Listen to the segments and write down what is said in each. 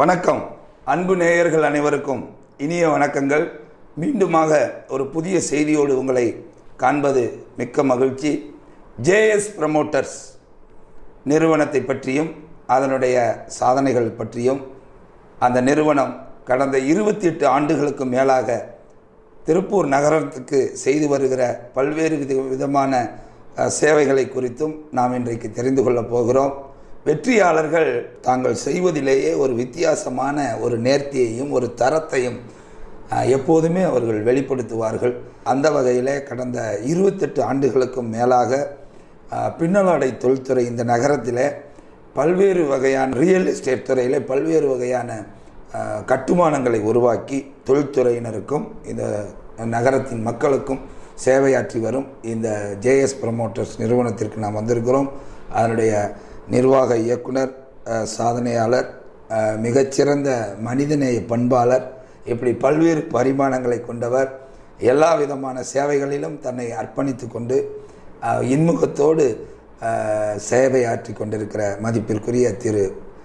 வணக்கம் அன்பு நேயர்கள் அனைவருக்கும் இனிய வணக்கங்கள் மீண்டுமாக ஒரு புதிய செய்தியோடு உங்களை காண்பது மிக்க மகிழ்ச்சி ஜேஎஸ் ப்ரமோட்டர்ஸ் நிறுவனத்தை பற்றியும் அதனுடைய சாதனைகள் பற்றியும் அந்த நிறுவனம் கடந்த இருபத்தி எட்டு ஆண்டுகளுக்கு மேலாக திருப்பூர் நகரத்துக்கு செய்து வருகிற பல்வேறு வித விதமான அஹ், சேவைகளை குறித்தும் நாம் இன்றைக்கு தெரிந்து கொள்ளப் போகிறோம் வெற்றியாளர்கள் தாங்கள் செய்வதிலேயே ஒரு வித்தியாசமான ஒரு நேர்த்தியையும் ஒரு தரத்தையும் அஹ், எப்போதுமே அவர்கள் வெளிப்படுத்துவார்கள் அந்த வகையில் கடந்த இருபத்தெட்டு ஆண்டுகளுக்கும் மேலாக அஹ், பின்னலாடை தொழில்துறை இந்த நகரத்தில் பல்வேறு வகையான ரியல் எஸ்டேட் துறையில் பல்வேறு வகையான அஹ், கட்டுமானங்களை உருவாக்கி தொழில்துறையினருக்கும் இந்த நகரத்தின் மக்களுக்கும் சேவையாற்றி வரும் இந்த ஜேஎஸ் ப்ரமோட்டர்ஸ் நிறுவனத்திற்கு நாம் வந்திருக்கிறோம் அதனுடைய நிர்வாக இயக்குனர் அஹ், சாதனையாளர் அஹ், மிகச்சிறந்த மனிதநேய பண்பாளர் இப்படி பல்வேறு பரிமாணங்களை கொண்டவர் எல்லா விதமான சேவைகளிலும் தன்னை அர்ப்பணித்து கொண்டு அஹ், இன்முகத்தோடு அஹ், சேவையாற்றி கொண்டிருக்கிற மதிப்பிற்குரிய திரு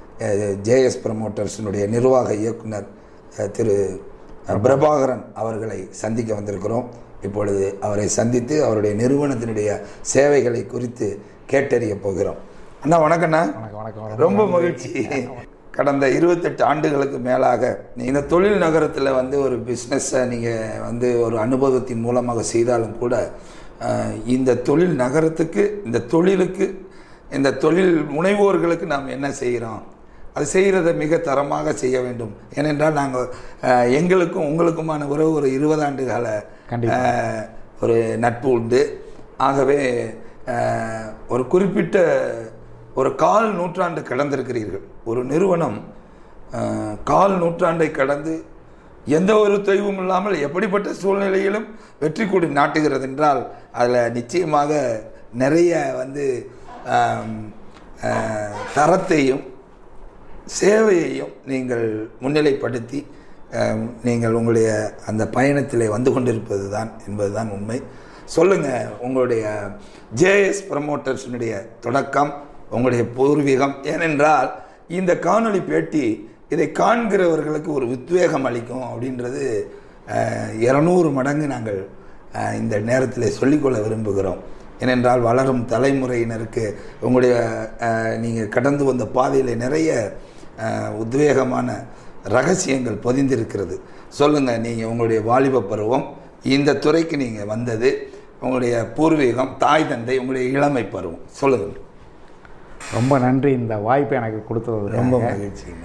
ஜேஎஸ் ப்ரமோட்டர்ஸினுடைய நிர்வாக இயக்குனர் அஹ், திரு அஹ், பிரபாகரன் அவர்களை சந்திக்க வந்திருக்கிறோம் இப்பொழுது அவரை சந்தித்து அவருடைய நிறுவனத்தினுடைய சேவைகளை குறித்து கேட்டறிய போகிறோம் அண்ணா வணக்கண்ணா வணக்கம் வணக்கம் ரொம்ப மகிழ்ச்சி கடந்த இருபத்தெட்டு ஆண்டுகளுக்கு மேலாக இந்த தொழில் நகரத்தில் வந்து ஒரு பிஸ்னஸை நீங்கள் வந்து ஒரு அனுபவத்தின் மூலமாக செய்தாலும் கூட அஹ், இந்த தொழில் நகரத்துக்கு இந்த தொழிலுக்கு இந்த தொழில் முனைவோர்களுக்கு நாம் என்ன செய்கிறோம் அது செய்கிறத மிக தரமாக செய்ய வேண்டும் ஏனென்றால் நாங்கள் அஹ், எங்களுக்கும் உங்களுக்குமான உறவு ஒரு இருபது ஆண்டு கால கண்டிப்பா. அஹ், ஒரு நட்பு உண்டு ஆகவே அஹ், ஒரு குறிப்பிட்ட ஒரு கால் நூற்றாண்டு கடந்திருக்கிறீர்கள் ஒரு நிறுவனம் அஹ், கால் நூற்றாண்டை கடந்து எந்த ஒரு தொய்வும் இல்லாமல் எப்படிப்பட்ட சூழ்நிலையிலும் வெற்றி கொடி நாட்டுகிறது என்றால் அதில் நிச்சயமாக நிறைய வந்து ஆம், அஹ், தரத்தையும் சேவையையும் நீங்கள் முன்னிலைப்படுத்தி அஹ், நீங்கள் உங்களுடைய அந்த பயணத்திலே வந்து கொண்டிருப்பது தான் என்பதுதான் உண்மை சொல்லுங்கள் உங்களுடைய ஜேஎஸ் ப்ரமோட்டர்ஸினுடைய தொடக்கம் உங்களுடைய பூர்வீகம் ஏனென்றால் இந்த காணொளி பேட்டி இதை காண்கிறவர்களுக்கு ஒரு உத்வேகம் அளிக்கும் அப்படின்றது இரநூறு மடங்கு நாங்கள் அஹ், இந்த நேரத்தில் சொல்லிக்கொள்ள விரும்புகிறோம் ஏனென்றால் வளரும் தலைமுறையினருக்கு உங்களுடைய நீங்கள் கடந்து வந்த பாதையில் நிறைய அஹ், உத்வேகமான ரகசியங்கள் பொதிந்திருக்கிறது சொல்லுங்கள் நீங்கள் உங்களுடைய வாலிப பருவம் இந்த துறைக்கு நீங்கள் வந்தது உங்களுடைய பூர்வீகம் தாய் தந்தை உங்களுடைய இளமை பருவம் சொல்லுங்கள் ரொம்ப நன்றி இந்த வாய்ப்பை எனக்கு கொடுத்தது ரொம்ப மகிழ்ச்சிங்க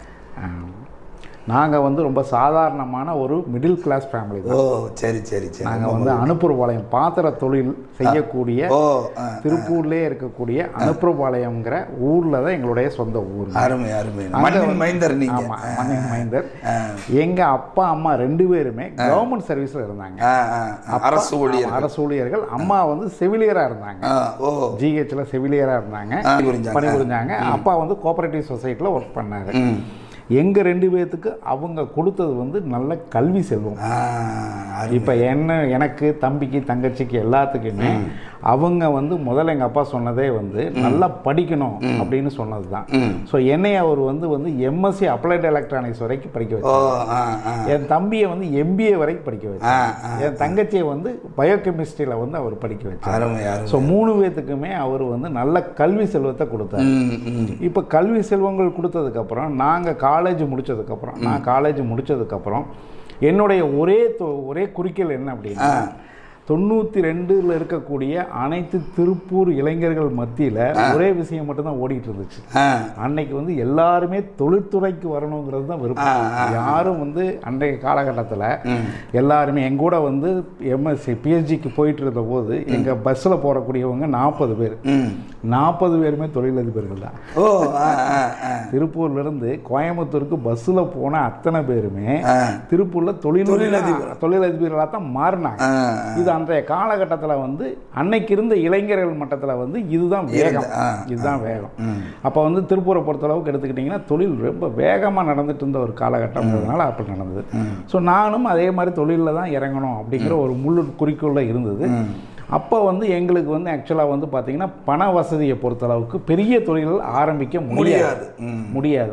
நாங்கள் வந்து ரொம்ப சாதாரணமான ஒரு மிடில் கிளாஸ் ஃபேமிலி ஓ தான் சரி சரி சரி நாங்கள் வந்து அனுப்புறபாளையம் பாத்திர தொழில் செய்யக்கூடிய ஓ ஆ, திருப்பூர்லேயே இருக்கக்கூடிய அனுப்புறபாளையம்ங்கிற ஊரில் தான் எங்களுடைய சொந்த ஊர் அருமை அருமை மண்ணின் மைந்தர் நீங்க ஆமாம் மண்ணின் மைந்தர் எங்கள் அப்பா அம்மா ரெண்டு பேருமே கவர்மெண்ட் சர்வீஸில் இருந்தாங்க ஆ, ஆ, ஆ. அரசு ஊழியர் ஆமா, அரசு ஊழியர்கள் அம்மா வந்து செவிலியராக இருந்தாங்க ஆ, ஓ ஜிஹெச்ல செவிலியராக இருந்தாங்க ஆ, புரிஞ்சாங்க. பணிபுரிஞ்சாங்க அப்பா வந்து கோஆபரேட்டிவ் சொசைட்டியில் ஒர்க் பண்ணாரு ம். எங்க ரெண்டு பேர்த்துக்கு அவங்க கொடுத்தது வந்து நல்ல கல்வி செல்வம் ஆ, அருமை. இப்போ என்ன எனக்கு தம்பிக்கு தங்கச்சிக்கு எல்லாத்துக்குமே அவங்க வந்து முதல்ல எங்கள் அப்பா சொன்னதே வந்து நல்லா படிக்கணும் அப்படின்னு சொன்னது தான் ம். ஸோ என்னை அவர் வந்து வந்து எம்எஸ்சி அப்ளைட் எலக்ட்ரானிக்ஸ் வரைக்கும் படிக்க ஓ வச்சார் ஆ ஆ என் தம்பியை வந்து எம்பிஏ வரைக்கும் படிக்க ஆ, வச்சார் ஆ. என் தங்கச்சியை வந்து பயோகெமிஸ்ட்ரியில் வந்து அவர் படிக்க வச்சார் அருமை அருமை ஸோ மூணு பேர்த்துக்குமே அவர் வந்து நல்ல கல்வி செல்வத்தை கொடுத்தார் ம், ம். இப்போ கல்வி செல்வங்கள் கொடுத்ததுக்கப்புறம் நாங்கள் காலேஜ் முடிச்சதுக்கப்புறம் நான் காலேஜ் முடிச்சதுக்கப்புறம் என்னுடைய ஒரே தொ- ஒரே குறிக்கோள் என்ன அப்படின்னா தொண்ணூற்றி ரெண்டில் இருக்கக்கூடிய அனைத்து திருப்பூர் இளைஞர்கள் மத்தியில் ஒரே விஷயம் மட்டும்தான் ஓடிட்டு இருந்துச்சு ஆ, அன்னைக்கு வந்து எல்லாருமே தொழில்துறைக்கு வரணுங்கிறது தான் விருப்பம் யாரும் வந்து அன்றைய காலகட்டத்தில் எல்லாருமே எங்க கூட வந்து எம்எஸ்சி பிஹெச்டிக்கு போயிட்டு இருந்த போது எங்கள் பஸ்ஸில் போகக்கூடியவங்க நாற்பது பேர் ம். நாற்பது பேருமே தொழிலதிபர்கள் தான் ஓ ஆ ஆ ஆ திருப்பூர்ல இருந்து கோயம்புத்தூருக்கு பஸ்ஸில் போன அத்தனை பேருமே ஆ. திருப்பூர்ல தொழில் தொழிலதிபர். தொழிலதிபர்களாக தான் மாறினாங்க ஆ, இது அன்றைய காலகட்டத்தில் வந்து அன்னைக்கு இருந்த இளைஞர்கள் மட்டத்தில் வந்து இதுதான் வேகம் ஆ, இதுதான் வேகம் அப்போ வந்து திருப்பூரை பொறுத்தளவுக்கு எடுத்துக்கிட்டிங்கன்னா தொழில் ரொம்ப வேகமாக நடந்துட்டு இருந்த ஒரு காலகட்டம்ன்றதுனால அப்படி நடந்தது ஸோ நானும் அதே மாதிரி தொழிலில் தான் இறங்கணும் அப்படிங்கிற ஒரு முழு குறிக்கோளில் இருந்தது அப்போ வந்து எங்களுக்கு வந்து ஆக்சுவலாக வந்து பார்த்தீங்கன்னா பண வசதியை பொறுத்தளவுக்கு பெரிய தொழில்கள் ஆரம்பிக்க முடியாது முடியாது ம். முடியாது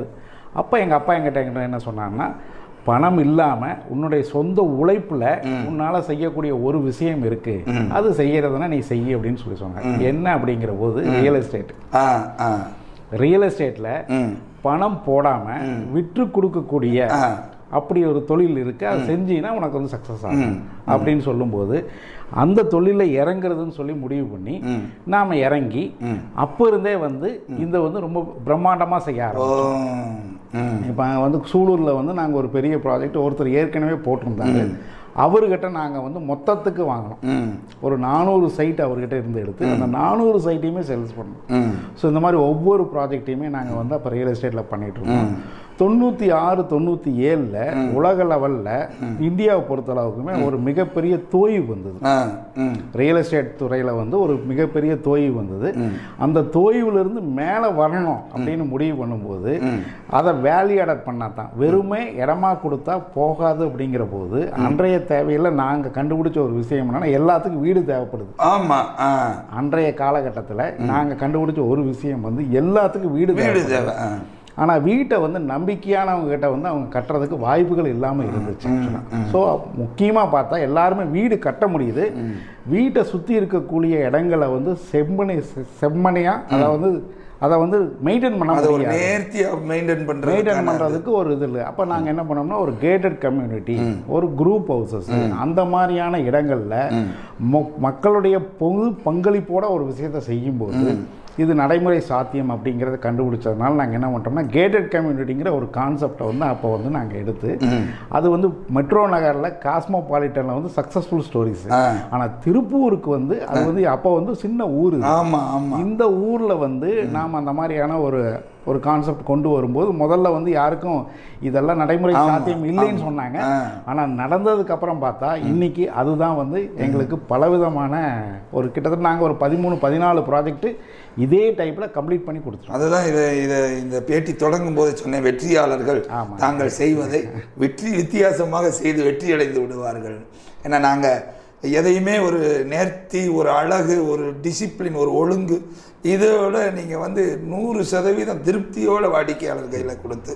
அப்போ எங்கள் அப்பா எங்கிட்ட என்கிட்ட என்ன சொன்னாங்கன்னா பணம் இல்லாமல் உன்னுடைய சொந்த உழைப்பில் உன்னால் செய்யக்கூடிய ஒரு விஷயம் இருக்குது அது செய்யறதுன்னா நீ செய்ய அப்படின்னு சொல்லி சொன்னாங்க என்ன அப்படிங்கிற போது ரியல் எஸ்டேட் ஆ ஆ ரியல் எஸ்டேட்டில் ம் பணம் போடாமல் விற்று கொடுக்கக்கூடிய ஆ அப்படி ஒரு தொழில் இருக்கு அதை செஞ்சீங்கன்னா உனக்கு வந்து சக்ஸஸ் ஆகும் அப்படின்னு சொல்லும்போது அந்த தொழிலில் இறங்குறதுன்னு சொல்லி முடிவு பண்ணி நாம் இறங்கி அப்போ இருந்தே வந்து இந்த வந்து ரொம்ப பிரம்மாண்டமாக செய்ய ஓ ஆரம்பிச்சோம் ம் இப்போ வந்து சூலூரில் வந்து நாங்கள் ஒரு பெரிய ப்ராஜெக்ட் ஒருத்தர் ஏற்கனவே போட்டிருந்தாங்க அவர்கிட்ட நாங்கள் வந்து மொத்தத்துக்கு வாங்கினோம் ம் ஒரு நானூறு சைட் அவர்கிட்ட இருந்து எடுத்து அந்த நானூறு சைட்டையுமே சேல்ஸ் பண்ணோம் ம் ஸோ இந்த மாதிரி ஒவ்வொரு ப்ராஜெக்டையுமே நாங்கள் வந்து அப்போ ரியல் எஸ்டேட்டில் பண்ணிட்டு இருக்கோம் தொண்ணூற்றி ஆறு தொண்ணூற்றி ஏழில் உலக லெவலில் இந்தியாவை பொறுத்தளவுக்குமே ஒரு மிகப்பெரிய தோய்வு வந்தது ஆ ம் ரியல் எஸ்டேட் துறையில் வந்து ஒரு மிகப்பெரிய தோய்வு வந்தது அந்த தோய்வுலேருந்து மேலே வரணும் அப்படின்னு முடிவு பண்ணும்போது அதை வேல்யூ ஆடட் பண்ணால் தான் வெறுமே இடமா கொடுத்தா போகாது அப்படிங்கிற போது அன்றைய தேவையில் நாங்கள் கண்டுபிடிச்ச ஒரு விஷயம் என்னன்னா எல்லாத்துக்கும் வீடு தேவைப்படுது ஆமா ஆ அன்றைய காலகட்டத்தில் நாங்கள் கண்டுபிடிச்ச ஒரு விஷயம் வந்து எல்லாத்துக்கும் வீடு வீடு தேவை தேவை ஆ ஆனால் வீட்டை வந்து நம்பிக்கையானவங்க கிட்ட வந்து அவங்க கட்டுறதுக்கு வாய்ப்புகள் இல்லாமல் இருந்துச்சு ஸோ முக்கியமாக பார்த்தா எல்லாருமே வீடு கட்ட முடியுது வீட்டை சுற்றி இருக்கக்கூடிய இடங்களை வந்து செம்மணி செம்மணியாக அதை வந்து அதை வந்து மெயின்டைன் பண்ண அது ஒரு முடியாது நேர்த்தியா மெயின்டைன் பண்றது மெயின்டைன் பண்ணுறதுக்கு ஒரு இது இல்லை அப்போ நாங்கள் என்ன பண்ணோம்னா ஒரு கேட்டட் கம்யூனிட்டி ஒரு குரூப் ஹவுசஸ் அந்த மாதிரியான இடங்களில் மொ- மக்களுடைய பொது பங்களிப்போட ஒரு விஷயத்தை செய்யும்போது இது நடைமுறை சாத்தியம் அப்படிங்கிறத கண்டுபிடிச்சதுனால நாங்கள் என்ன பண்ணுறோம்னா கேட்டட் கம்யூனிட்டிங்கிற ஒரு கான்செப்டை வந்து அப்போ வந்து நாங்கள் எடுத்து அது வந்து மெட்ரோ நகரில் காஸ்மோபாலிட்டனில் வந்து சக்ஸஸ்ஃபுல் ஸ்டோரிஸ் ஆ. ஆனால் திருப்பூருக்கு வந்து அது வந்து அப்போ வந்து சின்ன ஊர் இது. ஆமா ஆமா இந்த ஊரில் வந்து நாம் அந்த மாதிரியான ஒரு ஒரு கான்செப்ட் கொண்டு வரும்போது முதல்ல வந்து யாருக்கும் இதெல்லாம் நடைமுறை சாத்தியம் இல்லைன்னு சொன்னாங்க ஆ. ஆனால் நடந்ததுக்கு அப்புறம் பார்த்தா இன்னைக்கு அதுதான் வந்து எங்களுக்கு பலவிதமான ஒரு கிட்டத்தட்ட நாங்கள் ஒரு பதிமூணு பதினாலு ப்ராஜெக்ட் இதே டைப்பில் கம்ப்ளீட் பண்ணி கொடுத்துருவோம் அதுதான் இதை இதை இந்த பேட்டி தொடங்கும் போது சொன்னேன் வெற்றியாளர்கள் ஆமா. தாங்கள் செய்வதை வெற்றி வித்தியாசமாக செய்து வெற்றி அடைந்து விடுவார்கள் ஏன்னா நாங்கள் எதையுமே ஒரு நேர்த்தி ஒரு அழகு ஒரு டிசிப்ளின் ஒரு ஒழுங்கு இதோட நீங்கள் வந்து நூறு சதவீதம் திருப்தியோட வாடிக்கையாளர் கையில் கொடுத்து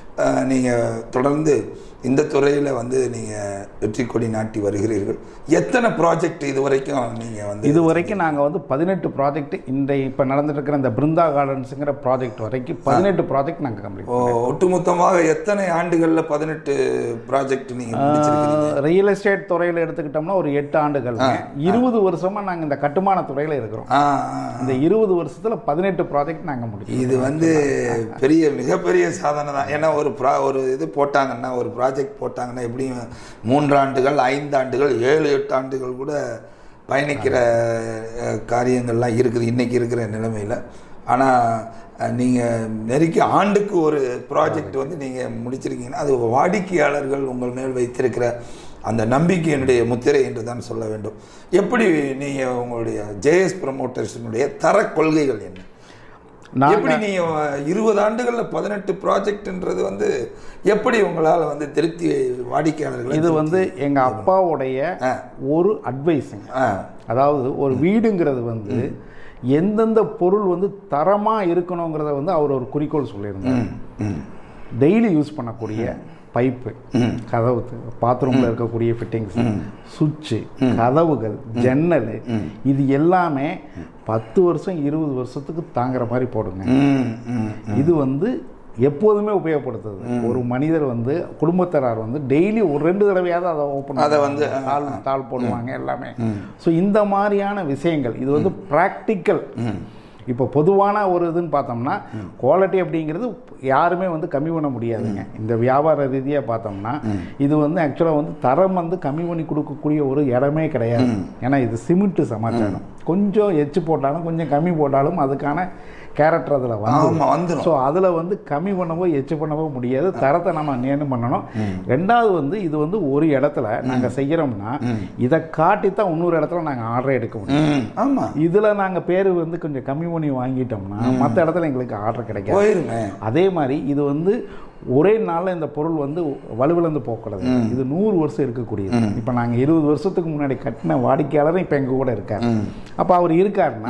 நீங்கள் தொடர்ந்து இந்த துறையில் வந்து நீங்கள் வெற்றி கொடி நாட்டி வருகிறீர்கள் எத்தனை ப்ராஜெக்ட் இது வரைக்கும் நீங்கள் வந்து இது வரைக்கும் நாங்கள் வந்து பதினெட்டு ப்ராஜெக்ட் இந்த இப்போ நடந்துட்டு இருக்கிற இந்த பிருந்தா கார்டன்ஸுங்கிற ப்ராஜெக்ட் வரைக்கும் பதினெட்டு ப்ராஜெக்ட் நாங்கள் கம்ப்ளீட் ஓ, ஒட்டுமொத்தமாக எத்தனை ஆண்டுகள்ல பதினெட்டு ப்ராஜெக்ட் நீங்க முடிச்சிருக்கீங்க ரியல் எஸ்டேட் துறையில் எடுத்துக்கிட்டோம்னா ஒரு எட்டு ஆண்டுகள் இருபது வருஷமா நாங்கள் இந்த கட்டுமான துறையில் இருக்கிறோம் ஆ, ஆ. இந்த இருபது வருஷத்துல பதினெட்டு ப்ராஜெக்ட் நாங்கள் முடிச்சோம் இது வந்து பெரிய மிகப்பெரிய சாதனை தான் ஏன்னா ஒரு ப்ரா ஒரு இது போட்டாங்கன்னா ஒரு ப்ராஜெக்ட் போட்டாங்கன்னா எப்படியும் மூன்றாண்டுகள் ஐந்தாண்டுகள் ஏழு எட்டு ஆண்டுகள் கூட பயணிக்கிற அஹ், காரியங்கள்லாம் இருக்குது இன்னைக்கு இருக்கிற நிலைமையில் ஆனால் நீங்கள் நெருக்கி ஆண்டுக்கு ஒரு ப்ராஜெக்ட் வந்து நீங்கள் முடிச்சிருக்கீங்கன்னா அது வாடிக்கையாளர்கள் உங்கள் மேல் வைத்திருக்கிற அந்த நம்பிக்கையினுடைய முத்திரை என்று தான் சொல்ல வேண்டும் எப்படி நீங்கள் உங்களுடைய ஜேஎஸ் ப்ரமோட்டர்ஸினுடைய தர கொள்கைகள் என்ன எப்படி நாங்கள் நீங்க இருபது ஆண்டுகள்ல பதினெட்டு ப்ராஜெக்ட்ன்றது வந்து எப்படி உங்களால வந்து திருப்தி வாடிக்கையாளர்கள் இது வந்து எங்க அப்பாவுடைய ஆ. ஒரு அட்வைஸுங்க அதாவது ஒரு வீடுங்கிறது வந்து எந்தெந்த பொருள் வந்து தரமா இருக்கணுங்கிறத வந்து அவர் ஒரு குறிக்கோள் சொல்லியிருந்தார் டெய்லி யூஸ் பண்ணக்கூடிய பைப்பு கதவு பாத்ரூமில் இருக்கக்கூடிய ஃபிட்டிங்ஸ் சுவிட்சு கதவுகள் ஜன்னல் இது எல்லாமே பத்து வருஷம் இருபது வருஷத்துக்கு தாங்குற மாதிரி போடுங்க இது வந்து எப்போதுமே உபயோகப்படுத்துது ஒரு மனிதர் வந்து குடும்பத்தினர் வந்து டெய்லி ஒரு ரெண்டு தடவையாவது அதை ஓப்பன் அதை வந்து, தாள் தாள் போடுவாங்க எல்லாமே ஸோ இந்த மாதிரியான விஷயங்கள் இது வந்து ப்ராக்டிக்கல் இப்போ பொதுவான ஒரு இதுன்னு பார்த்தோம்னா குவாலிட்டி அப்படிங்கிறது யாருமே வந்து கம்மி பண்ண முடியாதுங்க இந்த வியாபார ரீதியாக பார்த்தோம்னா இது வந்து ஆக்சுவலாக வந்து தரம் வந்து கம்மி பண்ணி கொடுக்கக்கூடிய ஒரு இடமே கிடையாது ஏன்னா இது சிமெண்ட் சமாச்சாரம் கொஞ்சம் எச்சு போட்டாலும் கொஞ்சம் கம்மி போட்டாலும் அதுக்கான கேரக்டர் அதில் வந்து ஆமா வந்துடும் ஸோ அதில் வந்து கம்மி பண்ணவோ எச்சு பண்ணவோ முடியாது தரத்தை நம்ம நேர்ந்து பண்ணணும் ரெண்டாவது வந்து இது வந்து ஒரு இடத்துல நாங்கள் செய்கிறோம்னா இதை காட்டி தான் இன்னொரு இடத்துல நாங்கள் ஆர்டர் எடுக்க முடியும் ஆமா இதில் நாங்கள் பேர் வந்து கொஞ்சம் கம்மி பண்ணி வாங்கிட்டோம்னா மற்ற இடத்துல எங்களுக்கு ஆர்டர் கிடைக்காது போயிருமே அதே மாதிரி இது வந்து ஒரே நாளில் இந்த பொருள் வந்து வலுவிழந்து போகக்கூடாது இது நூறு வருஷம் இருக்கக்கூடியது இப்போ நாங்கள் இருபது வருஷத்துக்கு முன்னாடி கட்டின வாடிக்கையாளரும் இப்போ எங்கள் கூட இருக்கார் அப்போ அவர் இருக்காருன்னா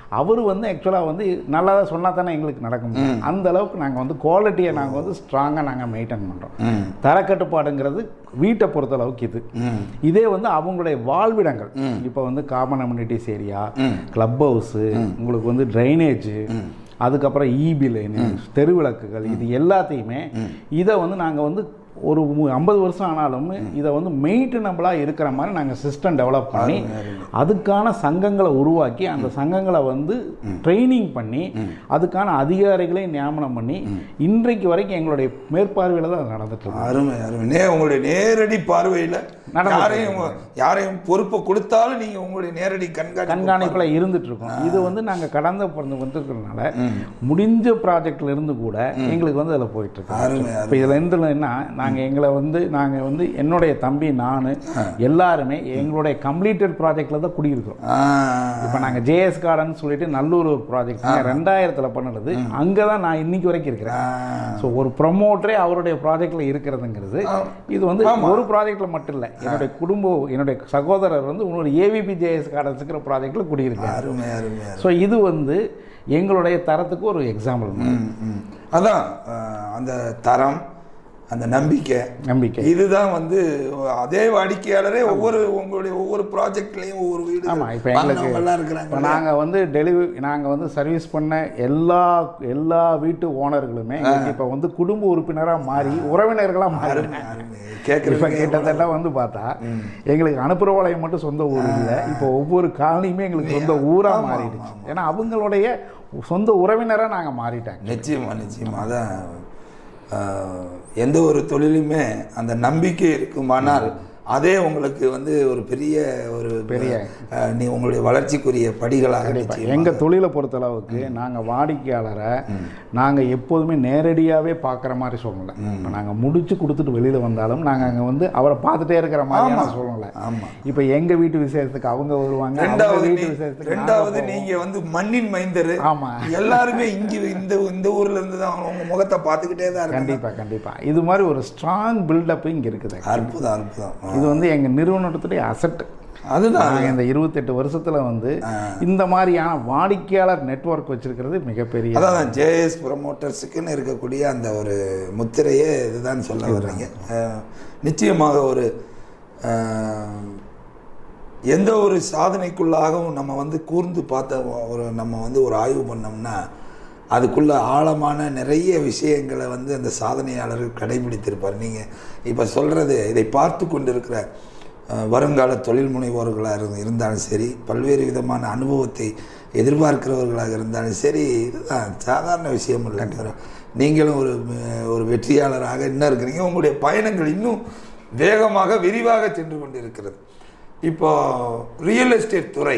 அவர் வந்து ஆக்சுவலாக வந்து நல்லா தான் சொன்னா தானே எங்களுக்கு நடக்க முடியும் அந்த அளவுக்கு நாங்கள் வந்து குவாலிட்டியை நாங்கள் வந்து ஸ்ட்ராங்காக நாங்கள் மெயின்டைன் பண்ணுறோம் ம் தரக்கட்டுப்பாடுங்கிறது வீட்டை பொறுத்த அளவுக்கு இது ம் இதே வந்து அவங்களுடைய வாழ்விடங்கள் இப்போ வந்து common amenities area club house உங்களுக்கு வந்து ட்ரைனேஜ் அதுக்கப்புறம் ஈபி லைனு தெருவிளக்குகள் இது எல்லாத்தையுமே இதை வந்து நாங்கள் வந்து ஒரு ஐம்பது வருஷம் ஆனாலும் இதை வந்து மெயின்டெனபிளாக இருக்கிற மாதிரி நாங்கள் சிஸ்டம் டெவலப் பண்ணி அதுக்கான சங்கங்களை உருவாக்கி அந்த சங்கங்களை வந்து ட்ரைனிங் பண்ணி அதுக்கான அதிகாரிகளை நியமனம் பண்ணி இன்றைக்கு வரைக்கும் எங்களுடைய மேற்பார்வையில் தான் அது நடந்துட்டு இருக்கு அருமை அருமை நே உங்களுடைய நேரடி பார்வையில் நடந்துட்டு யாரையும் யாரையும் பொறுப்பை கொடுத்தாலும் நீங்க உங்களுடைய நேரடி கண்காணி கண்காணிப்பில் இருந்துட்டு இருக்கோம் இது வந்து நாங்கள் கடந்த பிறந்து வந்துருக்கிறதுனால முடிஞ்ச ப்ராஜெக்ட்ல இருந்து கூட எங்களுக்கு வந்து அதில் போயிட்டு இருக்கு அருமை இப்போ இதில் இருந்து என்ன நாங்கள் எங்களை வந்து நாங்கள் வந்து என்னுடைய தம்பி நான் எல்லாருமே எங்களுடைய கம்ப்ளீட்டட் ப்ராஜெக்டில் தான் குடியிருக்கிறோம் ஆ, இப்போ நாங்கள் ஜேஎஸ் கார்டன் சொல்லிட்டு நல்லூர் ஒரு ப்ராஜெக்ட் ரெண்டாயிரத்தில் பண்ணுனது அங்கே தான் நான் இன்னைக்கு வரைக்கும் இருக்கிறேன் ஆ, ஸோ ஒரு ப்ரமோட்டரே அவருடைய ப்ராஜெக்ட்ல இருக்கிறதுங்கிறது இது வந்து ஒரு ப்ராஜெக்ட்ல மட்டும் இல்லை என்னுடைய குடும்பம் என்னுடைய சகோதரர் வந்து இன்னொரு ஏவிபி ஜேஎஸ் கார்டன்ஸுங்கிற ப்ராஜெக்ட்ல குடியிருக்காரு அருமை அருமை அருமை. ஸோ இது வந்து எங்களுடைய தரத்துக்கு ஒரு எக்ஸாம்பிள் ம், ம். அதான் அஹ், அந்த தரம் அந்த நம்பிக்கை நம்பிக்கை இதுதான் வந்து அதே வாடிக்கையாளரே ஒவ்வொரு உங்களுடைய ஒவ்வொரு ப்ராஜெக்ட்லயும் ஒவ்வொரு வீடு ஆமா, இப்ப எங்களுக்கு- எல்லாம் இப்போ இருக்கிறாங்க நாங்கள் வந்து டெலிவரி நாங்கள் வந்து சர்வீஸ் பண்ண எல்லா எல்லா வீட்டு ஓனர்களுமே எங்களுக்கு இப்போ வந்து குடும்ப உறுப்பினராக மாறி உறவினர்களாக மாறி அருமை, அருமை. கேட்கறது இப்போ கிட்டத்தட்ட வந்து பார்த்தா எங்களுக்கு அனுப்புறவாளையம் மட்டும் சொந்த ஊர் இல்லை இப்போ ஒவ்வொரு காலனியுமே எங்களுக்கு சொந்த ஊராக மாறிடுச்சு ஏன்னா அவங்களுடைய சொந்த உறவினராக நாங்கள் மாறிட்டாங்க நிச்சயமா நிச்சயமா அதான் ஆஹ், எந்த ஒரு தொழிலுமே அந்த நம்பிக்கை இருக்குமானால் அதே உங்களுக்கு வந்து ஒரு பெரிய ஒரு பெரிய ஆஹ், நீ உங்களுடைய வளர்ச்சிக்குரிய படிகளாக நிச்சயம் எங்கள் தொழிலை பொறுத்தளவுக்கு நாங்கள் வாடிக்கையாளரை நாங்கள் எப்போதுமே நேரடியாகவே பார்க்குற மாதிரி சொல்லலை இப்போ நாங்கள் முடிச்சு கொடுத்துட்டு வெளியில் வந்தாலும் நாங்கள் அங்கே வந்து அவரை பார்த்துட்டே இருக்கிற மாதிரியான சொல்லலை ஆமா இப்போ எங்கள் வீட்டு விசேஷத்துக்கு அவங்க வருவாங்க அவங்க ரெண்டாவது வீட்டு நீ- விசேஷத்துக்கு ரெண்டாவது நீங்க வந்து மண்ணின் மைந்தரு ஆமா. எல்லாருமே இங்க இந்த இந்த ஊர்ல இருந்து தான் உங்க முகத்தை பார்த்துக்கிட்டே தான் இருக்காங்க கண்டிப்பாக கண்டிப்பாக இது மாதிரி ஒரு ஸ்ட்ராங் பில்டப் இங்கே இருக்குது அற்புதம் அற்புதம் இது வந்து எங்கள் நிறுவனத்துடைய அசட் அதுதான் நாங்கள் இந்த இருபத்தெட்டு வருஷத்தில் வந்து இந்த மாதிரியான வாடிக்கையாளர் நெட்வொர்க் வச்சிருக்கிறது மிகப்பெரிய அதான் ஜேஎஸ் ப்ரொமோட்டர்ஸுக்குன்னு இருக்கக்கூடிய அந்த ஒரு முத்திரையே இதுதான் சொல்ல வர்றீங்க அஹ், நிச்சயமாக ஒரு அஹ், எந்த ஒரு சாதனைக்குள்ளாகவும் நம்ம வந்து கூர்ந்து பார்த்த ஒரு நம்ம வந்து ஒரு ஆய்வு பண்ணோம்னா அதுக்குள்ள ஆழமான நிறைய விஷயங்களை வந்து அந்த சாதனையாளர்கள் கடைபிடித்திருப்பார் நீங்கள் இப்போ சொல்கிறது இதை பார்த்து கொண்டிருக்கிற அஹ், வருங்கால தொழில் முனைவோர்களாக இருந்து இருந்தாலும் சரி பல்வேறு விதமான அனுபவத்தை எதிர்பார்க்கிறவர்களாக இருந்தாலும் சரி இதுதான் சாதாரண விஷயம் இல்லை நீங்களும் ஒரு அஹ், ஒரு வெற்றியாளராக இன்னும் இருக்கிறீங்க உங்களுடைய பயணங்கள் இன்னும் வேகமாக விரிவாக சென்று கொண்டிருக்கிறது இப்போ ரியல் எஸ்டேட் துறை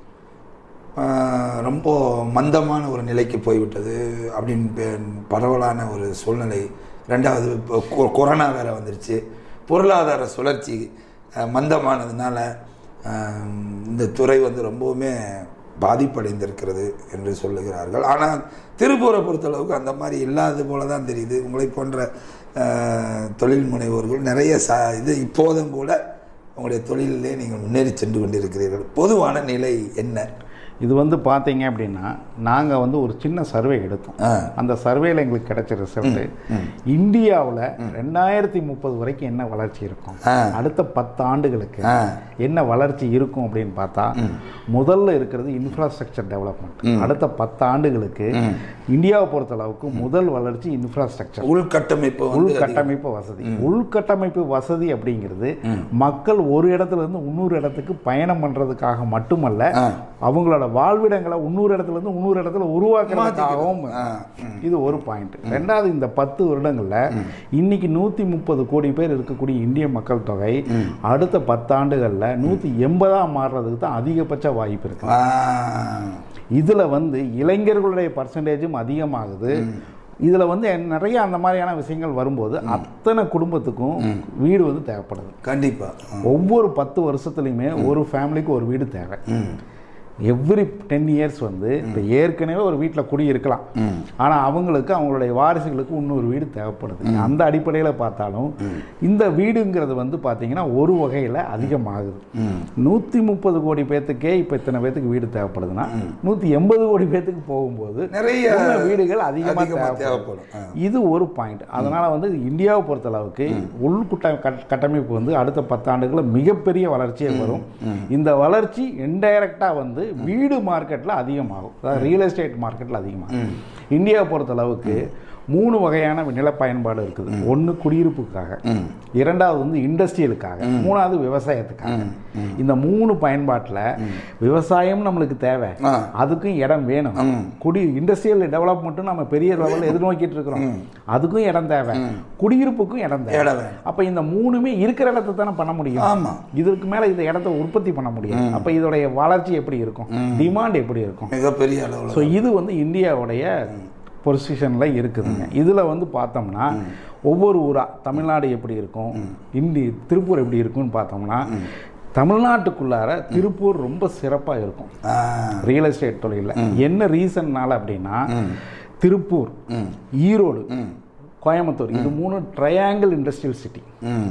ஆஹ், ரொம்ப மந்தமான ஒரு நிலைக்கு போய்விட்டது அப்படின்னு பே- பரவலான ஒரு சூழ்நிலை ரெண்டாவது இப்போ கொ- கொரோனா வேற வந்துருச்சு பொருளாதார சுழற்சி ஆஹ், மந்தமானதுனால ஆஹ், இந்த துறை வந்து ரொம்பவுமே பாதிப்படைந்திருக்கிறது என்று சொல்லுகிறார்கள் ஆனால் திருப்பூரை பொறுத்தளவுக்கு அந்த மாதிரி இல்லாதது போல தான் தெரியுது உங்களை போன்ற ஆஹ், தொழில் முனைவோர்கள் நிறைய ச இது இப்போதும் கூட உங்களுடைய தொழிலிலே நீங்கள் முன்னேறி சென்று கொண்டிருக்கிறீர்கள் பொதுவான நிலை என்ன இது வந்து பார்த்தீங்க அப்படின்னா நாங்கள் வந்து ஒரு சின்ன சர்வே எடுத்தோம் ஆ. அந்த சர்வேல எங்களுக்கு கிடைச்ச ரிசல்ட் இந்தியாவில் ரெண்டாயிரத்தி முப்பது வரைக்கும் என்ன வளர்ச்சி இருக்கும் ஆ. அடுத்த பத்து ஆண்டுகளுக்கு ஆ. என்ன வளர்ச்சி இருக்கும் அப்படின்னு பார்த்தா முதல்ல இருக்கிறது இன்ஃப்ராஸ்ட்ரக்சர் டெவலப்மெண்ட் அடுத்த பத்து ஆண்டுகளுக்கு இந்தியாவை பொறுத்த அளவுக்கு முதல் வளர்ச்சி இன்ஃப்ராஸ்ட்ரக்சர் உள்கட்டமைப்பு வந்து உள்கட்டமைப்பு வசதி உள்கட்டமைப்பு வசதி அப்படிங்கிறது மக்கள் ஒரு இடத்துல இருந்து இன்னொரு இடத்துக்கு பயணம் பண்றதுக்காக மட்டுமல்ல அவங்களோட வாழ்விடங்களை இன்னொரு இடத்துல இருந்து இன்னொரு இடத்துல உருவாக்குறதுக்காகவும் ஆ, இது ஒரு பாயிண்ட் ரெண்டாவது இந்த பத்து வருடங்கள்ல இன்னைக்கு நூத்தி முப்பது கோடி பேர் இருக்கக்கூடிய இந்திய மக்கள் தொகை அடுத்த பத்தாண்டுகள்ல நூத்தி எண்பதா மாறுறதுக்கு தான் அதிகபட்ச வாய்ப்பு இருக்கு ஆ, இதுல வந்து இளைஞர்களுடைய பர்சன்டேஜும் அதிகமாகுது இதுல வந்து நிறைய அந்த மாதிரியான விஷயங்கள் வரும்போது அத்தனை குடும்பத்துக்கும் வீடு வந்து தேவைப்படுது கண்டிப்பா ஒவ்வொரு பத்து வருஷத்துலையுமே ஒரு ஃபேமிலிக்கு ஒரு வீடு தேவை ம். எவ்ரி டென் இயர்ஸ் வந்து இப்போ ஏற்கனவே ஒரு வீட்டில் குடி இருக்கலாம் ஆனால் அவங்களுக்கு அவங்களுடைய வாரிசுகளுக்கு இன்னொரு வீடு தேவைப்படுது அந்த அடிப்படையில் பார்த்தாலும் இந்த வீடுங்கிறது வந்து பார்த்தீங்கன்னா ஒரு வகையில் அதிகமாகுது நூற்றி முப்பது கோடி பேர்த்துக்கே இப்போ இத்தனை பேர்த்துக்கு வீடு தேவைப்படுதுன்னா நூற்றி எண்பது கோடி பேர்த்துக்கு போகும்போது நிறைய இன்னும் வீடுகள் அதிகமாக அதிகமா தேவைப்படும் தேவைப்படும் ஆ. இது ஒரு பாயிண்ட் அதனால வந்து இந்தியாவை பொறுத்தளவுக்கு உள்குட்ட கட்- கட்டமைப்பு வந்து அடுத்த பத்தாண்டுகளில் மிகப்பெரிய வளர்ச்சியே வரும் இந்த வளர்ச்சி இன்டைரக்டாக வந்து வீடு மார்க்கெட்டில் அதிகமாகும் அதாவது ரியல் எஸ்டேட் மார்க்கெட்டில் அதிகமாகும் இந்தியாவை பொறுத்தளவுக்கு மூணு வகையான நில பயன்பாடு இருக்குது ஒன்று குடியிருப்புக்காக இரண்டாவது வந்து இண்டஸ்ட்ரியலுக்காக மூணாவது விவசாயத்துக்காக இந்த மூணு பயன்பாட்டில் விவசாயம் நம்மளுக்கு தேவை ஆ. அதுக்கும் இடம் வேணும் குடி இண்டஸ்ட்ரியல் டெவலப்மெண்ட்டும் நம்ம பெரிய லெவலில் எதிர்நோக்கிட்டு இருக்கிறோம் அதுக்கும் இடம் தேவை குடியிருப்புக்கும் இடம் தேவை இடம் வேணும். அப்போ இந்த மூணுமே இருக்கிற இடத்த தானே பண்ண முடியும் ஆமா இதற்கு மேலே இந்த இடத்த உற்பத்தி பண்ண முடியும் அப்போ இதோடைய வளர்ச்சி எப்படி இருக்கும் டிமாண்ட் எப்படி இருக்கும் மிகப்பெரிய அளவில் ஸோ இது வந்து இந்தியாவுடைய பொசிஷனில் இருக்குதுங்க இதில் வந்து பார்த்தோம்னா ஒவ்வொரு ஊராக தமிழ்நாடு எப்படி இருக்கும் இந்தி திருப்பூர் எப்படி இருக்கும்னு பார்த்தோம்னா தமிழ்நாட்டுக்குள்ளார திருப்பூர் ரொம்ப சிறப்பாக இருக்கும் ரியல் எஸ்டேட் தொழிலில் என்ன ரீசன்னால அப்படின்னா திருப்பூர் ஈரோடு கோயம்புத்தூர் இது மூணு ட்ரையாங்கிள் இண்டஸ்ட்ரியல் சிட்டி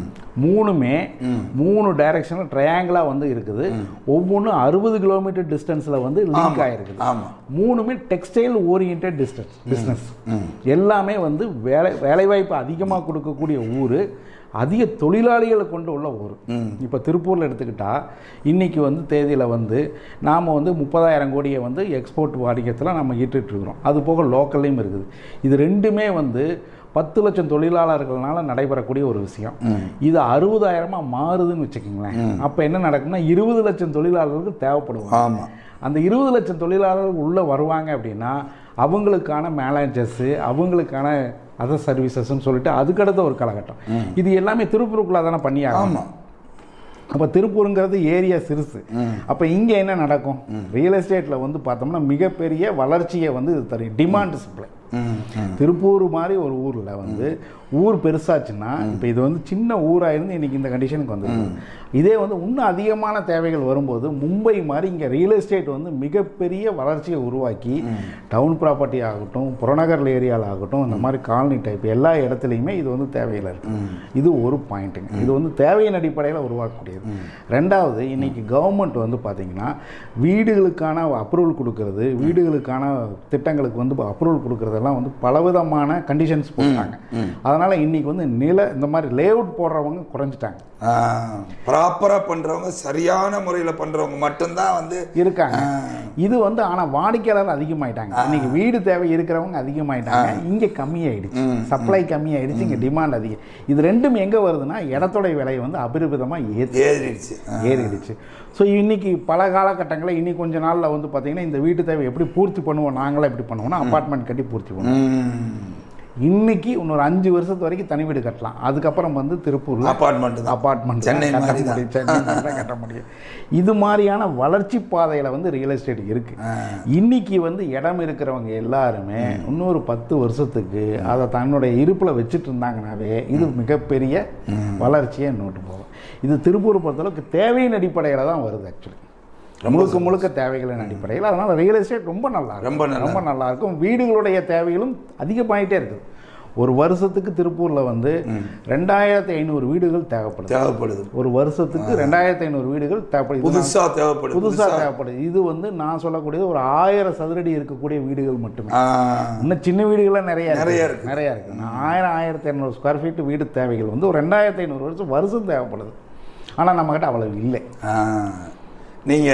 மூணுமே மூணு டைரக்ஷனில் ட்ரையாங்கிளாக வந்து இருக்குது ஒவ்வொன்றும் அறுபது கிலோமீட்டர் டிஸ்டன்ஸில் வந்து லிங்க் ஆயிருக்குது ஆமா மூணுமே டெக்ஸ்டைல் ஓரியன்ட் டிஸ்டன்ஸ் பிஸ்னஸ் எல்லாமே வந்து வேலை வேலைவாய்ப்பு அதிகமாக கொடுக்கக்கூடிய ஊர் அதிக தொழிலாளிகளை கொண்டு உள்ள ஊர் இப்போ திருப்பூரில் எடுத்துக்கிட்டா இன்னைக்கு வந்து தேதியில் வந்து நாம் வந்து முப்பதாயிரம் கோடியை வந்து எக்ஸ்போர்ட் வாணிகத்தில் நம்ம ஈட்டுட்டு இருக்கிறோம் அது போக லோக்கல்லையும் இருக்குது இது ரெண்டுமே வந்து பத்து லட்சம் தொழிலாளர்களால நடைபெறக்கூடிய ஒரு விஷயம் இது அறுபதாயிரமா மாறுதுன்னு வச்சுக்கோங்களேன் அப்போ என்ன நடக்கும்னா இருபது லட்சம் தொழிலாளர்கள் தேவைப்படுவாங்க ஆமா அந்த இருபது லட்சம் தொழிலாளர்கள் உள்ளே வருவாங்க அப்படின்னா அவங்களுக்கான மேனேஜர்ஸு அவங்களுக்கான அதர் சர்வீசஸ்ன்னு சொல்லிட்டு அதுக்கடுத்த ஒரு காலகட்டம் இது எல்லாமே திருப்பூருக்குள்ளே தானே பண்ணியாகும் ஆமா அப்போ திருப்பூருங்கிறது ஏரியா சிறுசு அப்போ இங்கே என்ன நடக்கும் ரியல் எஸ்டேட்டில் வந்து பார்த்தோம்னா மிகப்பெரிய வளர்ச்சியை வந்து இது தரும் டிமாண்ட் சப்ளை ம், ம். திருப்பூர் மாதிரி ஒரு ஊரில் வந்து ஊர் பெருசாச்சுன்னா இப்போ இது வந்து சின்ன ஊராக இருந்து இன்னைக்கு இந்த கண்டிஷனுக்கு வந்தது இதே வந்து இன்னும் அதிகமான தேவைகள் வரும்போது மும்பை மாதிரி இங்கே ரியல் எஸ்டேட் வந்து மிகப்பெரிய வளர்ச்சியை உருவாக்கி டவுன் ப்ராப்பர்ட்டி ஆகட்டும் புறநகர் ஏரியாவில் ஆகட்டும் இந்த மாதிரி காலனி டைப் எல்லா இடத்துலையுமே இது வந்து தேவையில் இருக்கு இது ஒரு பாயிண்ட்டுங்க இது வந்து தேவையின் அடிப்படையில் உருவாக்கக்கூடியது ரெண்டாவது இன்னைக்கு கவர்மெண்ட் வந்து பார்த்தீங்கன்னா வீடுகளுக்கான அப்ரூவல் கொடுக்கறது வீடுகளுக்கான திட்டங்களுக்கு வந்து அப்ரூவல் கொடுக்கறதெல்லாம் வந்து பலவிதமான கண்டிஷன்ஸ் போட்டாங்க அதனால் இன்னைக்கு வந்து நில இந்த மாதிரி லேஅவுட் போடுறவங்க குறைஞ்சிட்டாங்க ப்ராப்பரா பண்றவங்க சரியான முறையில பண்றவங்க மட்டும்தான் வந்து இருக்காங்க இது வந்து ஆனால் வாடிக்கையாளர் அதிகமாயிட்டாங்க இன்னைக்கு வீடு தேவை இருக்கிறவங்க அதிகமாயிட்டாங்க இங்கே கம்மியாயிடுச்சு சப்ளை கம்மியாயிடுச்சு இங்கே டிமாண்ட் அதிகம் இது ரெண்டும் எங்கே வருதுன்னா இடத்தோட விலை வந்து அபரிமிதமாக ஏற்றி ஏறிடுச்சு ஏறிடுச்சு ஸோ இன்னைக்கு பல காலகட்டங்களில் இன்னி கொஞ்ச நாளில் வந்து பார்த்தீங்கன்னா இந்த வீட்டு தேவை எப்படி பூர்த்தி பண்ணுவோம் நாங்களாம் எப்படி பண்ணுவோம்னா அப்பார்ட்மெண்ட் கட்டி பூர்த்தி பண்ணுவோம் ம். இன்னைக்கு இன்னொரு அஞ்சு வருஷத்து வரைக்கும் தனி வீடு கட்டலாம் அதுக்கப்புறம் வந்து திருப்பூர்ல அபார்ட்மெண்ட் தான் அபார்ட்மெண்ட் சென்னை கட்ட மாதிரி தான். முடியும் சென்னை மாதிரி தான் கட்ட முடியும் இது மாதிரியான வளர்ச்சி பாதையில வந்து ரியல் எஸ்டேட் இருக்கு இன்னைக்கு வந்து இடம் இருக்கிறவங்க எல்லாருமே இன்னொரு பத்து வருஷத்துக்கு அதை தன்னுடைய இருப்புல வச்சுட்டு இருந்தாங்கனாவே இது மிகப்பெரிய வளர்ச்சியை நோட்டு போகும் இது திருப்பூர் பொறுத்தளவுக்கு தேவையின் அடிப்படையில் தான் வருது ஆக்சுவலி முழுக்க முழுக்க தேவைகளின் அடிப்படையில் அதனால ரியல் எஸ்டேட் ரொம்ப நல்லா இருக்கும் ரொம்ப நல்லா ரொம்ப நல்லா இருக்கும் வீடுகளுடைய தேவைகளும் அதிகமாயிட்டே இருக்குது ஒரு வருஷத்துக்கு திருப்பூர்ல வந்து ரெண்டாயிரத்தி ஐநூறு வீடுகள் தேவைப்படுது தேவைப்படுது ஒரு வருஷத்துக்கு ரெண்டாயிரத்தி ஐநூறு வீடுகள் தேவைப்படுது இது புதுசா தேவைப்படுது புதுசா தேவைப்படுது இது வந்து நான் சொல்லக்கூடியது ஒரு ஆயிரம் சதுரடி இருக்கக்கூடிய வீடுகள் மட்டுமே ஆ, இன்னும் சின்ன வீடுகள்லாம் நிறைய நிறைய இருக்கு. இருக்கு. நிறைய இருக்கு நான் ஆயிரம் ஆயிரத்தி இரநூறு ஸ்கொயர் ஃபீட் வீடு தேவைகள் வந்து ஒரு ரெண்டாயிரத்தி ஐநூறு வருஷம் வருஷம் தேவைப்படுது ஆனா நம்மகிட்ட அவ்வளவு இல்லை ஆ. நீங்க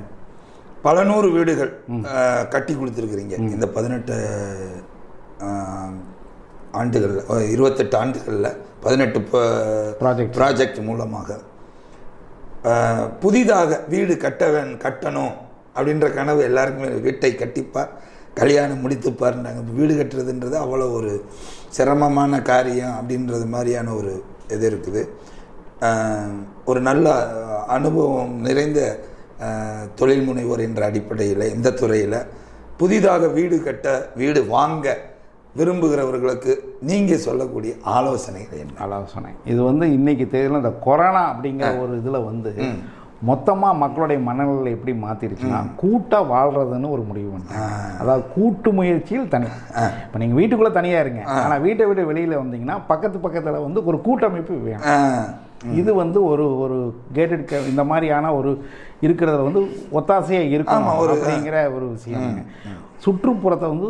பல நூறு வீடுகள் ஆ, கட்டி கொடுத்துருக்குறீங்க இந்த பதினெட்டு ஆ, ஆண்டுகள்ல ஓ, இருபத்தெட்டு ஆண்டுகளில் பதினெட்டு Project. ப்ராஜெக்ட் மூலமாக ஆ, புதிதாக வீடு கட்ட வேன் கட்டணும் அப்படின்ற கனவு எல்லாருக்குமே வீட்டை கட்டிப்பார் கல்யாணம் முடித்துப்பார்ன்றாங்க இப்ப வீடு கட்டுறதுன்றது அவ்வளோ ஒரு சிரமமான காரியம் அப்படின்றது மாதிரியான ஒரு இது இருக்குது ஆ, ஒரு நல்ல அனுபவம் நிறைந்த ஆ, தொழில் முனைவோர் என்ற அடிப்படையில் இந்த துறையில் புதிதாக வீடு கட்ட வீடு வாங்க விரும்புகிறவர்களுக்கு நீங்கள் சொல்லக்கூடிய ஆலோசனைகள் என்ன ஆலோசனை இது வந்து இன்னைக்கு தேதியில் இந்த கொரோனா அப்படிங்கிற ஒரு இதில் வந்து மொத்தமாக மக்களுடைய மனநிலை எப்படி மாற்றிருச்சுன்னா கூட்டாக வாழ்கிறதுன்னு ஒரு முடிவு பண்ணிட்டாங்க அதாவது கூட்டு முயற்சியில் தனி இப்போ நீங்கள் வீட்டுக்குள்ளே தனியாக இருங்க ஆனால் வீட்டை விட்டு வெளியில் வந்தீங்கன்னா பக்கத்து பக்கத்தில் வந்து ஒரு கூட்டமைப்பு வேணும் ஆ, இது வந்து ஒரு ஒரு கேட்டட் இந்த மாதிரியான ஒரு இருக்கிறதுல வந்து ஒத்தாசையாக இருக்கும் அப்படிங்கிற ஒரு விஷயம் சுற்றுப்புறத்தை வந்து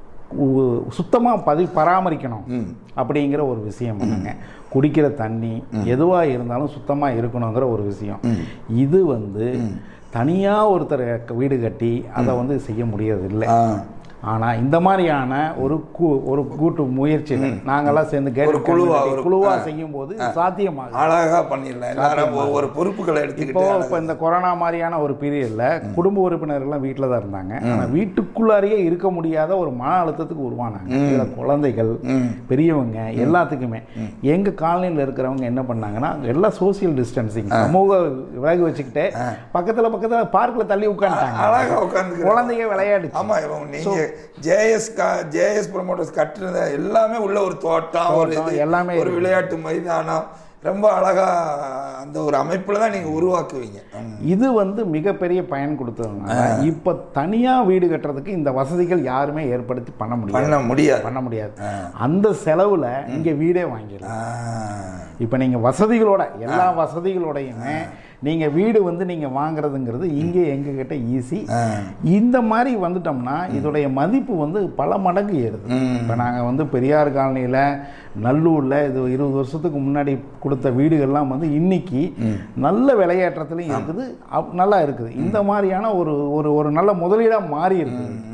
சுத்தமாக பதி பராமரிக்கணும் அப்படிங்கிற ஒரு விஷயம் பண்ணுங்க குடிக்கிற தண்ணி எதுவாக இருந்தாலும் சுத்தமாக இருக்கணுங்கிற ஒரு விஷயம் இது வந்து தனியாக ஒருத்தர் வீடு கட்டி அதை வந்து செய்ய முடியறதில்லை ஆ. ஆனால் இந்த மாதிரியான ஒரு கூ ஒரு கூட்டு முயற்சி நாங்கெல்லாம் சேர்ந்து ஒரு குழுவா, ஒரு- குழுவாக செய்யும் போது சாத்தியமாகும் அழகா பண்ணிடலாம் எல்லாரும் ஒவ்வொரு பொறுப்புகளை இப்போ எடுத்துக்கிட்டு இப்போ இந்த கொரோனா மாதிரியான ஒரு பீரியடில் குடும்ப உறுப்பினர்கள்லாம் வீட்டில் தான் இருந்தாங்க ஆனால் வீட்டுக்குள்ளாரையே இருக்க முடியாத ஒரு மன அழுத்தத்துக்கு உருவானாங்க இதில் குழந்தைகள் பெரியவங்க எல்லாத்துக்குமே எங்கள் காலனியில் இருக்கிறவங்க என்ன பண்ணாங்கன்னா எல்லாம் சோசியல் டிஸ்டன்சிங் சமூக விலகு வச்சுக்கிட்டு பக்கத்தில் பக்கத்தில் பார்க்கில் தள்ளி உட்காந்துட்டாங்க அழகா உட்காந்து குழந்தைங்க விளையாடுச்சு ஆமா இவங்க நீங்க ஜேஎஸ் ஜேஎஸ் ப்ரொமோட்டர்ஸ் கட்டுறத எல்லாமே உள்ள ஒரு தோட்டம் ஒரு தோட்டம், இது, எல்லாமே ஒரு விளையாட்டு மைதானம் ரொம்ப அழகா அந்த ஒரு அமைப்புல தான் நீங்க உருவாக்குவீங்க ம். இது வந்து மிகப்பெரிய பயன் கொடுத்ததுனால இப்போ தனியாக வீடு கட்டுறதுக்கு இந்த வசதிகள் யாருமே ஏற்படுத்தி பண்ண முடியாது பண்ண முடியாது பண்ண முடியாது அந்த செலவில் இங்கே வீடே வாங்கிடலாம் ஆ. இப்போ நீங்கள் வசதிகளோட எல்லா வசதிகளோடையுமே நீங்கள் வீடு வந்து நீங்கள் வாங்குறதுங்கிறது இங்கே எங்ககிட்ட ஈஸி இந்த மாதிரி வந்துட்டோம்னா இதோடைய மதிப்பு வந்து பல மடங்கு ஏறுது இப்போ நாங்கள் வந்து பெரியார் காலனியில் நல்லூரில் இது இருபது வருஷத்துக்கு முன்னாடி கொடுத்த வீடுகள்லாம் வந்து இன்னைக்கு நல்ல விலையேற்றத்துலையும் இருக்குது அப்- நல்லா இருக்குது இந்த மாதிரியான ஒரு ஒரு ஒரு நல்ல முதலீடாக மாறி இருக்குது ம், ம்.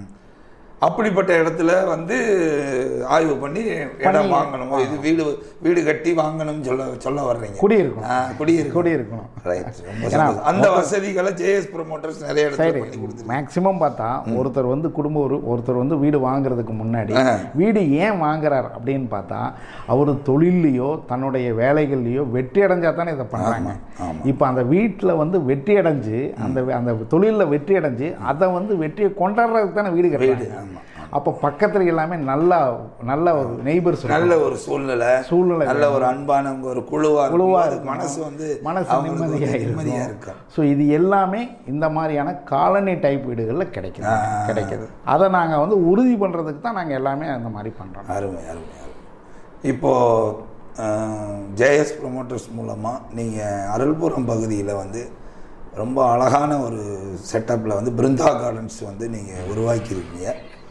அப்படிப்பட்ட இடத்துல வந்து ஆய்வு பண்ணி இடம் வாங்கணும் இது வீடு வீடு கட்டி வாங்கணும்னு சொல்ல சொல்ல வர்றீங்க குடியிருக்கணும் ஆ, குடியிருக்கணும் குடியிருக்கணும் Right. ரொம்ப சந்தோஷம். அந்த வசதிகளை ஜேஎஸ் ப்ரொமோட்டர்ஸ் நிறைய இடத்துல சரி பண்ணி கொடுத்து மேக்சிமம் பார்த்தா ஒருத்தர் வந்து குடும்ப ஒரு ஒருத்தர் வந்து வீடு வாங்குறதுக்கு முன்னாடி வீடு ஏன் வாங்குறார் அப்படின்னு பார்த்தா அவர் தொழில்லையோ தன்னுடைய வேலைகள்லையோ வெற்றி அடைஞ்சா தானே இதை பண்ணுறாங்க இப்போ அந்த வீட்டில் வந்து வெற்றி அடைஞ்சு அந்த அந்த தொழிலில் வெற்றி அடைஞ்சு அதை வந்து வெற்றியை கொண்டாடுறதுக்கு தானே வீடு கட்டுறாங்க அப்போ பக்கத்துல எல்லாமே நல்லா நல்ல ஒரு நெய்பர்ஸ் நல்ல ஒரு சூழ்நிலை சூழ்நிலை நல்ல ஒரு அன்பானவங்க ஒரு குழுவா குழுவா இருக்கும் மனசு வந்து மனசு அவங்களுக்கு வந்து நிம்மதியாக நிம்மதியா இருக்கும் இருக்கும் ஸோ இது எல்லாமே இந்த மாதிரியான காலனி டைப் வீடுகளில் கிடைக்குது கிடைக்குது அதை நாங்கள் வந்து உறுதி பண்ணுறதுக்கு தான் நாங்கள் எல்லாமே அந்த மாதிரி பண்ணுறோம் அருமை அருமை அருமை இப்போ ஜேஎஸ் ப்ரொமோட்டர்ஸ் மூலமா நீங்க அருள்புரம் பகுதியில் வந்து ரொம்ப அழகான ஒரு செட்டப்பில் வந்து பிருந்தா கார்டன்ஸ் வந்து நீங்க உருவாக்கியிருக்கீங்க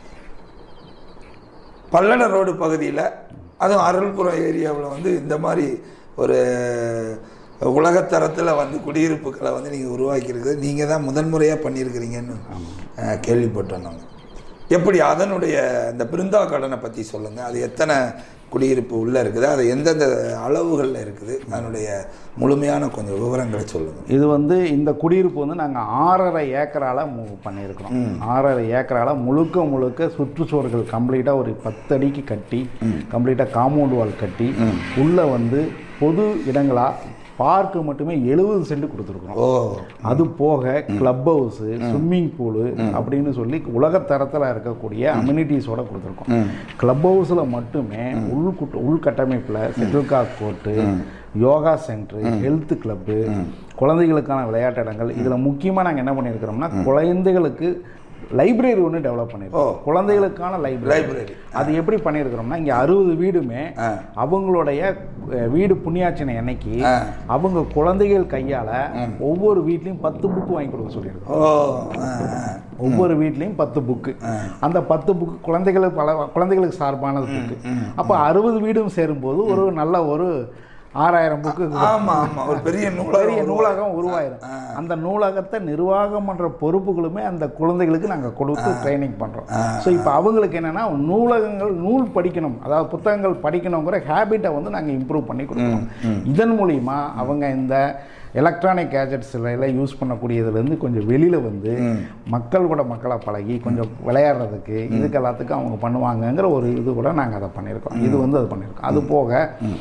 பல்லட ரோடு பகுதியில் அதுவும் அருள்புரம் ஏரியாவில் வந்து இந்த மாதிரி ஒரு உலகத்தரத்தில் வந்து குடியிருப்புகளை வந்து நீங்கள் உருவாக்கியிருக்கிறது நீங்கள் தான் முதன்முறையாக பண்ணியிருக்கிறீங்கன்னு அஹ், கேள்விப்பட்டோம் நாங்கள் எப்படி அதனுடைய இந்த பிருந்தா கார்டனை பற்றி சொல்லுங்கள் அது எத்தனை குடியிருப்பு உள்ளே இருக்குது அது எந்தெந்த அளவுகளில் இருக்குது அதனுடைய முழுமையான கொஞ்சம் விவரங்களை சொல்லுங்கள் இது வந்து இந்த குடியிருப்பு வந்து நாங்கள் ஆறரை ஏக்கரால மூவ் பண்ணியிருக்கிறோம் ஆறரை ஏக்கரால முழுக்க முழுக்க சுற்றுச்சுவர்கள் கம்ப்ளீட்டாக ஒரு பத்து அடிக்கு கட்டி கம்ப்ளீட்டாக காம்பவுண்ட் வால் கட்டி உள்ளே வந்து பொது இடங்களா பார்க்கு மட்டுமே எழுபது சென்ட் கொடுத்துருக்குறோம் ஓ அது போக கிளப் ஹவுஸு ஸ்விம்மிங் பூலு அப்படின்னு சொல்லி உலகத்தரத்தில் இருக்கக்கூடிய அம்யூனிட்டிஸோட கொடுத்துருக்கோம் கிளப் ஹவுஸில் மட்டுமே உள்குட்ட உள்கட்டமைப்பில் shuttlecock court yoga centre health club குழந்தைகளுக்கான விளையாட்டு இடங்கள் இதில் முக்கியமாக நாங்கள் என்ன பண்ணியிருக்கிறோம்னா குழந்தைகளுக்கு லைப்ரரி ஒன்று டெவலப் பண்ணியிருக்கோம் குழந்தைகளுக்கான லைப்ரரி லைப்ரரி அது எப்படி பண்ணியிருக்கிறோம்னா இங்கே அறுபது வீடுமே அவங்களுடைய அஹ், வீடு புண்ணியாச்சனை அன்னைக்கு அவங்க குழந்தைகள் கையால் ஒவ்வொரு வீட்லேயும் பத்து புக்கு வாங்கி கொடுக்க சொல்லியிருக்கோம் ஓ ஆ, ஆ. ஒவ்வொரு வீட்லேயும் பத்து புக்கு அந்த பத்து புக்கு குழந்தைகளுக்கு பல குழந்தைகளுக்கு சார்பானது புக்கு அப்போ அறுபது வீடும் சேரும்போது ஒரு நல்ல ஒரு ஆறாயிரம் புக்கு ஆமா ஆமா ஒரு பெரிய நூலகம் பெரிய நூலகம் உருவாயிரும் அந்த நூலகத்தை நிர்வாகம் பண்ற பொறுப்புகளுமே அந்த குழந்தைகளுக்கு நாங்கள் கொடுத்து ட்ரைனிங் பண்றோம் ஸோ இப்போ அவங்களுக்கு என்னன்னா நூலகங்கள் நூல் படிக்கணும் அதாவது புத்தகங்கள் படிக்கணுங்கிற ஹேபிட்டை வந்து நாங்கள் இம்ப்ரூவ் பண்ணி கொடுக்கணும் இதன் மூலியமா அவங்க இந்த எலக்ட்ரானிக் கேஜெட்ஸில் எல்லாம் யூஸ் பண்ணக்கூடியதுலேருந்து கொஞ்சம் வெளியில் வந்து மக்கள் கூட மக்களாக பழகி கொஞ்சம் விளையாடுறதுக்கு இதுக்கு எல்லாத்துக்கும் அவங்க பண்ணுவாங்கங்கிற ஒரு இது கூட நாங்கள் அதை பண்ணியிருக்கோம் இது வந்து அது பண்ணியிருக்கோம் அது போக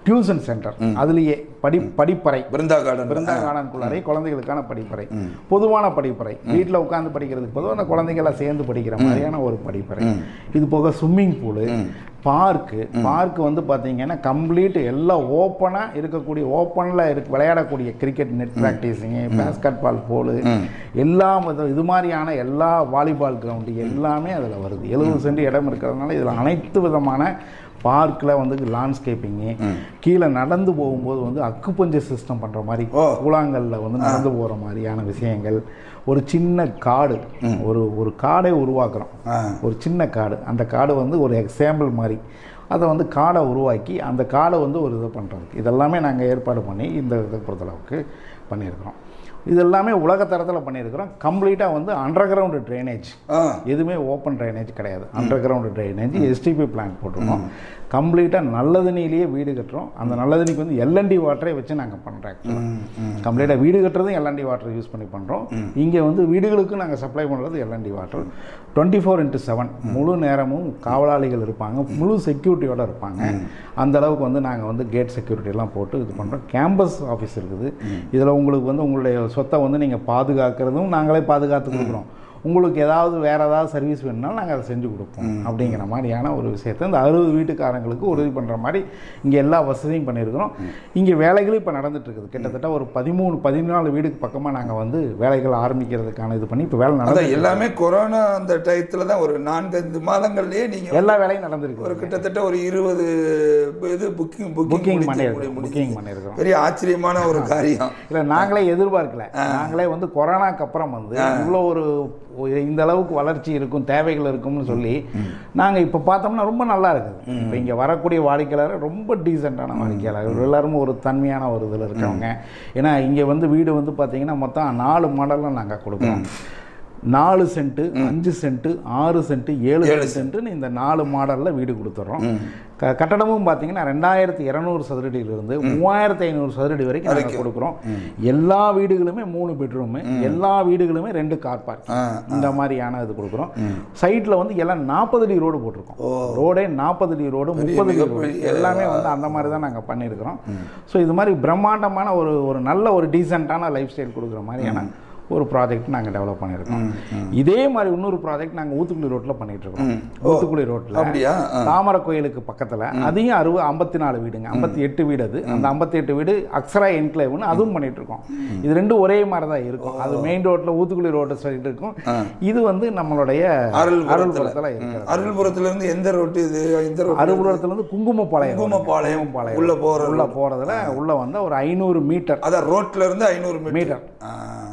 டியூஷன் சென்டர் அதுலேயே படி படிப்பறை பிருந்தா கார்டன் பிருந்தா கார்டனுக்குள்ளாரே குழந்தைகளுக்கான படிப்பறை பொதுவான படிப்பறை வீட்டில் உட்காந்து படிக்கிறதுக்கு பொதுவாக அந்த குழந்தைங்களாம் சேர்ந்து படிக்கிற மாதிரியான ஒரு படிப்பறை இது போக ஸ்விம்மிங் பூலு பார்க்கு பார்க் வந்து பார்த்தீங்கன்னா கம்ப்ளீட் எல்லாம் ஓப்பனாக இருக்கக்கூடிய ஓப்பனில் இருக்கு விளையாடக்கூடிய cricket net practising basketball போலு எல்லாம் இது- இது மாதிரியான எல்லா வாலிபால் கிரவுண்டு எல்லாமே அதில் வருது எழுபது சென்ட் இடம் இருக்கிறதுனால இதில் அனைத்து விதமான பார்க்கில் வந்து லாண்ட்ஸ்கேப்பிங்கு கீழே நடந்து போகும்போது வந்து அக்குப்பஞ்சர் சிஸ்டம் பண்ணுற மாதிரி ஓ. கூழாங்கல்ல வந்து நடந்து போகிற மாதிரியான விஷயங்கள் ஒரு சின்ன காடு ஒரு ஒரு காடை உருவாக்குறோம் ஆ. ஒரு சின்ன காடு அந்த காடு வந்து ஒரு எக்ஸாம்பிள் மாதிரி அதை வந்து காடை உருவாக்கி அந்த காடை வந்து ஒரு இது பண்ணுறதுக்கு இதெல்லாமே நாங்கள் ஏற்பாடு பண்ணி இந்த இதை பொறுத்தளவுக்கு பண்ணியிருக்கிறோம் இது எல்லாமே உலக தரத்தில் பண்ணியிருக்கிறோம் கம்ப்ளீட்டாக வந்து அண்டர் கிரவுண்டு ட்ரைனேஜ் ஆ எதுவுமே ஓப்பன் ட்ரைனேஜ் கிடையாது underground drainage STP plan போட்டிருக்கோம் கம்ப்ளீட்டாக நல்ல தண்ணியிலேயே வீடு கட்டுறோம் அந்த நல்ல தண்ணிக்கு வந்து எல்என்டி வாட்டரை வச்சு நாங்கள் பண்ணுறோம் கம்ப்ளீட்டாக வீடு கட்டுறதும் எல்என்டி வாட்டர் யூஸ் பண்ணி பண்ணுறோம் இங்கே வந்து வீடுகளுக்கு நாங்கள் சப்ளை பண்ணுறது LNT water twenty four into seven முழு நேரமும் காவலாளிகள் இருப்பாங்க முழு செக்யூரிட்டியோட இருப்பாங்க அந்த அளவுக்கு வந்து நாங்கள் வந்து கேட் செக்யூரிட்டி எல்லாம் போட்டு இது பண்ணுறோம் கேம்பஸ் ஆஃபீஸ் இருக்குது இதில் உங்களுக்கு வந்து உங்களுடைய சொத்தை வந்து நீங்கள் பாதுகாக்கிறதும் நாங்களே பாதுகாத்து கொடுக்குறோம் உங்களுக்கு ஏதாவது வேற ஏதாவது சர்வீஸ் வேணும்னாலும் நாங்கள் அதை செஞ்சு கொடுப்போம் அப்படிங்கிற மாதிரியான ஒரு விஷயத்தை இந்த அறுபது வீட்டுக்காரங்களுக்கு உறுதி பண்ணுற மாதிரி இங்கே எல்லா வசதியும் பண்ணியிருக்கிறோம் இங்கே வேலைகளும் இப்போ நடந்துட்டு இருக்குது கிட்டத்தட்ட ஒரு பதிமூணு பதினாலு வீடுக்கு பக்கமாக நாங்கள் வந்து வேலைகள் ஆரம்பிக்கிறதுக்கான இது பண்ணி இப்போ வேலை நடந்து அதான் எல்லாமே கொரோனா அந்த டயத்துல தான் ஒரு நான்கு ஐந்து மாதங்கள்லயே நீங்க எல்லா வேலையும் நடந்திருக்கு ஒரு கிட்டத்தட்ட ஒரு இருபது இது புக்கிங் புக்கிங் புக்கிங் பண்ணியிருக்கிறோம் புக்கிங் பண்ணியிருக்கிறோம் பெரிய ஆச்சரியமான ஒரு காரியம் இல்லை நாங்களே எதிர்பார்க்கல நாங்களே வந்து கொரோனாக்கு அப்புறம் வந்து இவ்வளோ ஒரு ஒரு இந்த அளவுக்கு வளர்ச்சி இருக்கும் தேவைகள் இருக்கும்னு சொல்லி நாங்கள் இப்போ பார்த்தோம்னா ரொம்ப நல்லா இருக்குது இப்போ இங்கே வரக்கூடிய வாடிக்கையாளர் ரொம்ப டீசெண்டான வாடிக்கையாளர் எல்லாரும் ஒரு தன்மையான ஒரு இதில் இருக்கவங்க ஏன்னா இங்கே வந்து வீடு வந்து பார்த்தீங்கன்னா மொத்தம் நாலு மாடலில் நாங்கள் கொடுக்குறோம் நாலு சென்ட்டு அஞ்சு சென்ட்டு ஆறு சென்ட்டு ஏழு சென்ட்டுன்னு இந்த நாலு மாடலில் வீடு கொடுத்துட்றோம் க கட்டடமும் பார்த்தீங்கன்னா ரெண்டாயிரத்தி இரநூறு சதுரடியிலிருந்து மூவாயிரத்தி ஐநூறு சதுரடி வரைக்கும் நாங்கள் கொடுக்குறோம் எல்லா வீடுகளுமே மூணு பெட்ரூமு எல்லா வீடுகளுமே ரெண்டு கார் பார்க் ஆ, இந்த மாதிரியான இது கொடுக்குறோம் சைட்டில் வந்து எல்லாம் நாற்பது அடி ரோடு போட்டிருக்கோம் ரோடே நாற்பது அடி ரோடு முப்பது அடி ரோடு மிகப்பெரிய, எல்லாமே வந்து அந்த மாதிரி தான் நாங்கள் பண்ணியிருக்கிறோம் ஸோ இது மாதிரி பிரம்மாண்டமான ஒரு ஒரு நல்ல ஒரு டீசெண்டான லைஃப் ஸ்டைல் கொடுக்குற மாதிரியான ஒரு ப்ராஜெக்ட் நாங்கள் டெவலப் பண்ணியிருக்கோம் இதே மாதிரி இன்னொரு ப்ராஜெக்ட் நாங்கள் ஊத்துக்குளி ரோட்டில் பண்ணிட்டு இருக்கோம் ஊத்துக்குளி ரோட்டில் அப்படியா ஆ. தாமரை கோயிலுக்கு பக்கத்தில் அதையும் அறுபது ஐம்பத்தி நாலு வீடுங்க ஐம்பத்தி எட்டு வீடு அது அந்த ஐம்பத்தி எட்டு வீடு அக்ஸரா என்க்ளேவ்னு அதுவும் பண்ணிட்டு இருக்கோம் இது ரெண்டும் ஒரே மாதிரி தான் இருக்கும் அது மெயின் ரோட்டில் ஊத்துக்குளி ரோட்டு சைடு இருக்கும் இது வந்து நம்மளுடைய அருள்புரத்துல. அருள்புரத்தில் இருக்கிறது அருள்புரத்துல இருந்து எந்த ரோட்டு இது எந்த ரோட்டு அருள்புரத்துல இருந்து குங்குமப்பாளையம் குங்குமப்பாளையம் குங்குமப்பாளையம் உள்ள போற உள்ள போறதுல உள்ள வந்து ஒரு ஐநூறு மீட்டர் அதான் ரோட்ல இருந்து ஐநூறு மீட்டர் மீட்டர் ஆ.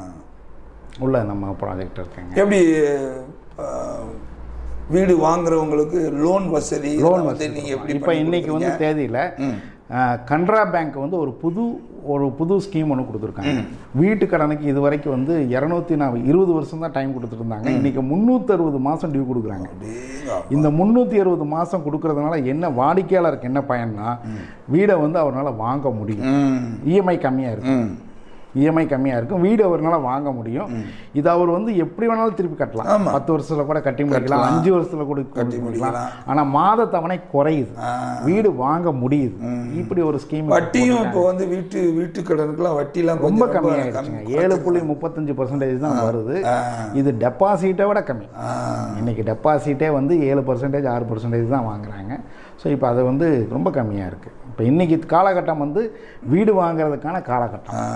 உள்ள நம்ம ப்ராஜெக்ட் இருக்குங்க எப்படி ஆ, வீடு வாங்குறவங்களுக்கு லோன் வசதி லோன் இதெல்லாம் வந்து நீங்க எப்படி இப்போ பண்ணி இன்னைக்கு வந்து கொடுக்குறீங்க? தேதியில் கனரா பேங்க் வந்து ஒரு புது ஒரு புது ஸ்கீம் ஒன்று கொடுத்துருக்காங்க வீட்டு கடனுக்கு இது வரைக்கும் வந்து இரநூத்தி நான் இருபது வருஷம் தான் டைம் கொடுத்துட்டு இருந்தாங்க இன்னைக்கு முந்நூற்றறுபது மாதம் டியூ கொடுக்குறாங்க அடேங்க. இந்த முந்நூற்றி அறுபது மாதம் கொடுக்கறதுனால என்ன வாடிக்கையாளருக்கு என்ன பயன்னா வீடை வந்து அவரால் வாங்க முடியும் ம் இஎம்ஐ கம்மியாக இருக்கும் ம் இஎம்ஐ கம்மியாக இருக்கும் வீடு அவரால் வாங்க முடியும் இது அவர் வந்து எப்படி வேணாலும் திருப்பி கட்டலாம் ஆமா. பத்து வருஷத்துல கூட கட்டி முடிக்கலாம் அஞ்சு வருஷத்துல கூட கட்டி முடிக்கலாம் முடிக்கலாம். ஆனால் மாத தவணை குறையுது ஆ. வீடு வாங்க முடியுது இப்படி ஒரு ஸ்கீம் வட்டியும் இப்போ வந்து வீட்டு வீட்டு கடனுக்குலாம் வட்டிலாம் ரொம்ப கொஞ்சம் கம்மியாயிடுச்சுங்க ஏழு புள்ளி முப்பத்தஞ்சு பர்சன்டேஜ் தான் வருது இது டெபாசிட்டை விட கம்மி ஆ. இன்னைக்கு டெபாசிட்டே வந்து ஏழு பர்சன்டேஜ் ஆறு பர்சன்டேஜ் தான் வாங்குறாங்க ஸோ இப்போ அது வந்து ரொம்ப கம்மியாக இருக்குது இப்போ இன்னைக்கு காலகட்டம் வந்து வீடு வாங்குறதுக்கான காலகட்டம் ஆ.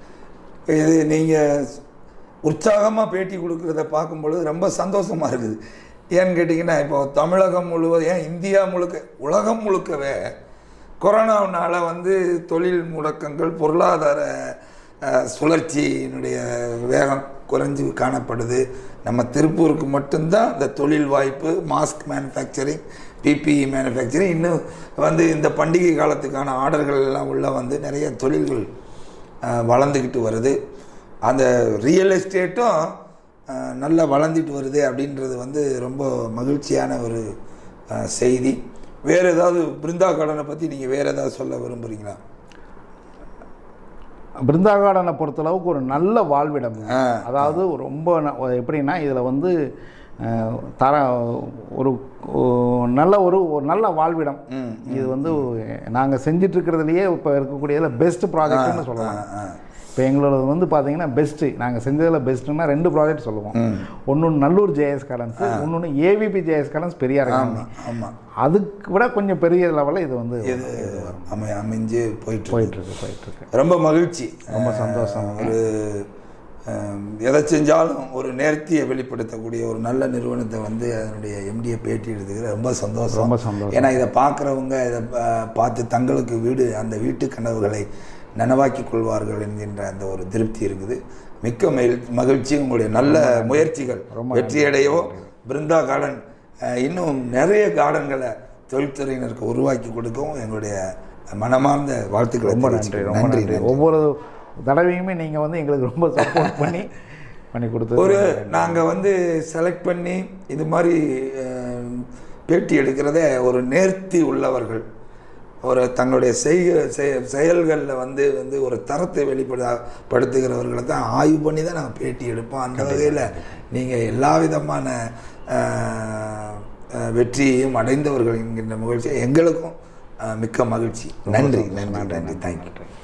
இது நீங்கள் உற்சாகமாக பேட்டி கொடுக்குறத பார்க்கும்பொழுது ரொம்ப சந்தோஷமாக இருக்குது ஏன்னு கேட்டிங்கன்னா இப்போ தமிழகம் முழுவதும் ஏன் இந்தியா முழுக்க உலகம் முழுக்கவே கொரோனாவுனால வந்து தொழில் முடக்கங்கள் பொருளாதார அஹ், சுழற்சியினுடைய வேகம் குறைஞ்சு காணப்படுது நம்ம திருப்பூருக்கு மட்டும்தான் இந்த தொழில் வாய்ப்பு மாஸ்க் மேனுஃபேக்சரிங் பிபிஇ மேனுஃபேக்சரிங் இன்னும் வந்து இந்த பண்டிகை காலத்துக்கான ஆர்டர்கள் எல்லாம் உள்ள வந்து நிறைய தொழில்கள் அஹ், வளர்ந்துக்கிட்டு வருது அந்த ரியல் எஸ்டேட்டும் அஹ், நல்லா வளர்ந்துட்டு வருது அப்படின்றது வந்து ரொம்ப மகிழ்ச்சியான ஒரு அஹ், செய்தி வேறு ஏதாவது பிருந்தா கார்டனை பற்றி நீங்கள் வேறு ஏதாவது சொல்ல விரும்புகிறீங்களா பிருந்தா கார்டனை பொறுத்தளவுக்கு ஒரு நல்ல வாழ்விடம் ஆ. அதாவது ரொம்ப ந- எப்படின்னா இதில் வந்து அஹ், தர ஒரு ஓ- நல்ல ஒரு ஒரு நல்ல வாழ்விடம் இது வந்து நாங்கள் செஞ்சுட்டு இருக்கிறதுலையே இப்போ இருக்கக்கூடியதில் பெஸ்ட் ப்ராஜெக்ட்னு சொல்லலாம் இப்போ எங்களோட வந்து பார்த்தீங்கன்னா பெஸ்ட்டு நாங்கள் செஞ்சதில் பெஸ்ட்டுன்னா ரெண்டு ப்ராஜெக்ட் சொல்லுவோம் ஒன்று நல்லூர் ஜேஎஸ் கார்டன்ஸ் இன்னொன்று AVP JS gardens Periyar colony ஆமாம் அதுக்கு விட கொஞ்சம் பெரிய லெவலில் இது வந்து இது அமை அமைஞ்சு போயிட்டு இருக்கு. போயிட்டுருக்கு போயிட்டுருக்கு ரொம்ப மகிழ்ச்சி ரொம்ப சந்தோஷம் ஒரு அஹ், எதை செஞ்சாலும் ஒரு நேர்த்தியை வெளிப்படுத்தக்கூடிய ஒரு நல்ல நிறுவனத்தை வந்து அதனுடைய எம்டியை பேட்டி எடுத்துக்கிறது ரொம்ப சந்தோஷம் ரொம்ப சந்தோஷம். ஏன்னா இதை பார்க்குறவங்க இதை பா- பார்த்து தங்களுக்கு வீடு அந்த வீட்டு கனவுகளை நனவாக்கி கொள்வார்கள் என்கின்ற அந்த ஒரு திருப்தி இருக்குது மிக்க மகிழ் மகிழ்ச்சி உங்களுடைய நல்ல முயற்சிகள் வெற்றியடையவோ பிருந்தா கார்டன் அஹ், இன்னும் நிறைய கார்டன்களை தொழில்துறையினருக்கு உருவாக்கி கொடுக்கவும் எங்களுடைய மனமார்ந்த வாழ்த்துக்களை ரொம்ப நன்றி தெரிவிச்சுக்கிறேன். ரொம்ப நன்றி நன்றி ஒவ்வொரு தடவையுமே நீங்கள் வந்து எங்களுக்கு ரொம்ப சப்போர்ட் பண்ணி பண்ணி கொடுத்து ஒரு நாங்கள் வந்து செலக்ட் பண்ணி இது மாதிரி அஹ், பேட்டி எடுக்கிறத ஒரு நேர்த்தி உள்ளவர்கள் ஒரு தங்களுடைய செய்க செய- செயல்களில் வந்து வந்து ஒரு தரத்தை வெளிப்பட படுத்துகிறவர்களை தான் ஆய்வு பண்ணி தான் நாங்கள் பேட்டி எடுப்போம் அந்த வகையில் நீங்கள் எல்லா விதமான அஹ், அஹ், வெற்றியையும் அடைந்தவர்கள் என்கின்ற மகிழ்ச்சி எங்களுக்கும் அஹ், மிக்க மகிழ்ச்சி நன்றி நன்றி நன்றி தேங்க்யூ